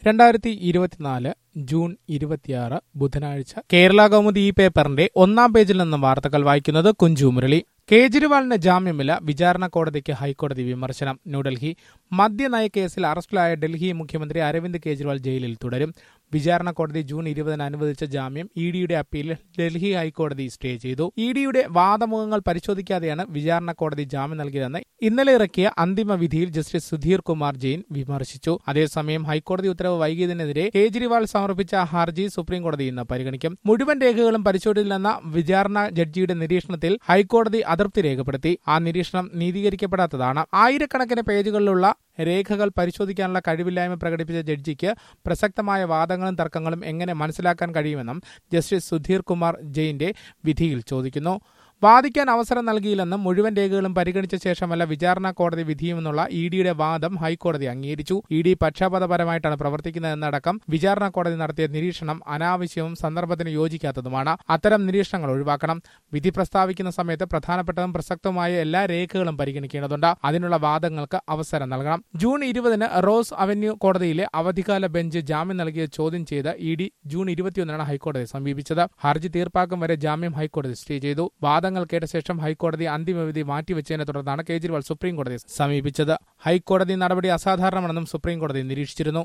രണ്ടായിരത്തി ഇരുപത്തിനാല് ജൂൺ ഇരുപത്തിയാറ് ബുധനാഴ്ച കേരള കൗമുദി ഈ പേപ്പറിന്റെ ഒന്നാം പേജിൽ നിന്നും വാർത്തകൾ വായിക്കുന്നത് കുഞ്ചു മുരളി കേജ്രിവാളിന് ജാമ്യമില്ല വിചാരണ കോടതിക്ക് ഹൈക്കോടതി വിമർശനം ന്യൂഡൽഹി മദ്യനയ കേസിൽ അറസ്റ്റിലായ ഡൽഹി മുഖ്യമന്ത്രി അരവിന്ദ് കെജ്രിവാൾ ജയിലിൽ തുടരും വിചാരണ കോടതി ജൂൺ ഇരുപതിന് അനുവദിച്ച ജാമ്യം ഇ ഡിയുടെ അപ്പീൽ ഡൽഹി ഹൈക്കോടതി സ്റ്റേ ചെയ്തു ഇ ഡിയുടെ വാദമുഖങ്ങൾ പരിശോധിക്കാതെയാണ് വിചാരണ കോടതി ജാമ്യം നൽകിയതെന്ന് ഇന്നലെ ഇറക്കിയ അന്തിമ വിധിയിൽ ജസ്റ്റിസ് സുധീർ കുമാർ ജെയിൻ വിമർശിച്ചു അതേസമയം ഹൈക്കോടതി ഉത്തരവ് വൈകിയതിനെതിരെ കേജ്രിവാൾ സമർപ്പിച്ച ഹർജി സുപ്രീംകോടതി ഇന്ന് പരിഗണിക്കും മുഴുവൻ രേഖകളും പരിശോധിച്ചില്ലെന്ന വിചാരണ ജഡ്ജിയുടെ നിരീക്ഷണത്തിൽ ഹൈക്കോടതി അതൃപ്തി രേഖപ്പെടുത്തി ആ നിരീക്ഷണം നീതീകരിക്കപ്പെടാത്തതാണ് ആയിരക്കണക്കിന് പേജുകളിലുള്ള രേഖകൾ പരിശോധിക്കാനുള്ള കഴിവില്ലായ്മ പ്രകടിപ്പിച്ച ജഡ്ജിക്ക് പ്രസക്തമായ വാദങ്ങളും തർക്കങ്ങളും എങ്ങനെ മനസ്സിലാക്കാൻ കഴിയുമെന്നും ജസ്റ്റിസ് സുധീർ കുമാർ ജെയിന്റെ വിധിയിൽ ചോദിക്കുന്നു വാദിക്കാൻ അവസരം നൽകിയില്ലെന്നും മുഴുവൻ രേഖകളും പരിഗണിച്ച ശേഷമല്ല വിചാരണ കോടതി വിധിയുമെന്നുള്ള ഇ ഡിയുടെ വാദം ഹൈക്കോടതി അംഗീകരിച്ചു ഇ ഡി പക്ഷാപാതപരമായിട്ടാണ് പ്രവർത്തിക്കുന്നതെന്നടക്കം വിചാരണ കോടതി നടത്തിയ നിരീക്ഷണം അനാവശ്യവും സന്ദർഭത്തിന് യോജിക്കാത്തതുമാണ് അത്തരം നിരീക്ഷണങ്ങൾ ഒഴിവാക്കണം വിധി പ്രസ്താവിക്കുന്ന സമയത്ത് പ്രധാനപ്പെട്ടതും പ്രസക്തവുമായ എല്ലാ രേഖകളും പരിഗണിക്കേണ്ടതുണ്ട് അതിനുള്ള വാദങ്ങൾക്ക് അവസരം നൽകണം ജൂൺ ഇരുപതിന് റോസ് അവന്യൂ കോടതിയിലെ അവധിക്കാല ബെഞ്ച് ജാമ്യം നൽകിയ ചോദ്യം ചെയ്ത് ഇ ഡി ജൂൺ ഇരുപത്തിയൊന്നിനാണ് ഹൈക്കോടതി സമീപിച്ചത് ഹർജി തീർപ്പാക്കും വരെ ജാമ്യം ഹൈക്കോടതി സ്റ്റേ ചെയ്തു വാദങ്ങൾ കേട്ട ശേഷം ഹൈക്കോടതി അന്തിമവിധി മാറ്റിവെച്ചതിനെ തുടർന്നാണ് കേജ്രിവാൾ സുപ്രീംകോടതിയെ സമീപിച്ചത് ഹൈക്കോടതി നടപടി അസാധാരണമാണെന്നും സുപ്രീംകോടതി നിരീക്ഷിച്ചിരുന്നു